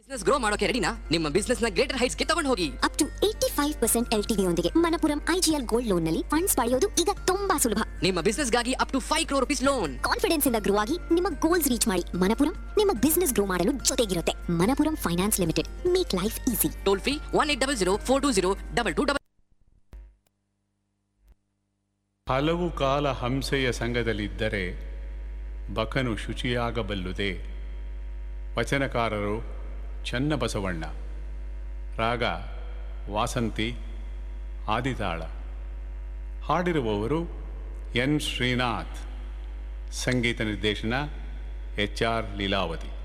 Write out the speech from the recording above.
business grow ಮಾಡೋಕೆ ರೆಡಿನಾ ನಿಮ್ಮ ಬಿಸ್ನೆಸ್ ನ ಗ್ರೇಟರ್ ಹೈಟ್ಸ್ ಗೆ ತಗೊಂಡು ಹೋಗಿ up to eighty five percent L TV ಯೊಂದಿಗೆ ಮನಪುರಂ ಐಜಿಎಲ್ ಗೋಲ್ಡ್ ಲೋನ್ ನಲ್ಲಿ ಫಂಡ್ಸ್ ಪಡೆಯೋದು ಈಗ ತುಂಬಾ ಸುಲಭ ನಿಮ್ಮ ಬಿಸ್ನೆಸ್ ಗಾಗಿ up to five crore rupees loan confidence ಇಂದ ಗ್ರೋ ಆಗಿ ನಿಮ್ಮ ಗೋಲ್ಸ್ ರೀಚ್ ಮಾಡಿ ಮನಪುರಂ ನಿಮ್ಮ ಬಿಸ್ನೆಸ್ ಗ್ರೋ ಮಾಡಲು ಜೊತೆಗಿರುತ್ತೆ Manappuram Finance Limited make life easy toll free one eight double zero four two zero double two double ಹಲವು ಕಾಲ ಹಂಸೆಯ ಸಂಘದಲ್ಲಿದ್ದರೆ ಬಕನು ಶುಚಿಯಾಗಬಲ್ಲುದೇ ವಚನಕಾರರು ಚನ್ನಬಸವಣ್ಣ ರಾಗ ವಾಸಂತಿ ಆದಿತಾಳ ಹಾಡಿರುವವರು ಎನ್ ಶ್ರೀನಾಥ್ ಸಂಗೀತ ನಿರ್ದೇಶನ ಎಚ್ ಆರ್ ಲೀಲಾವತಿ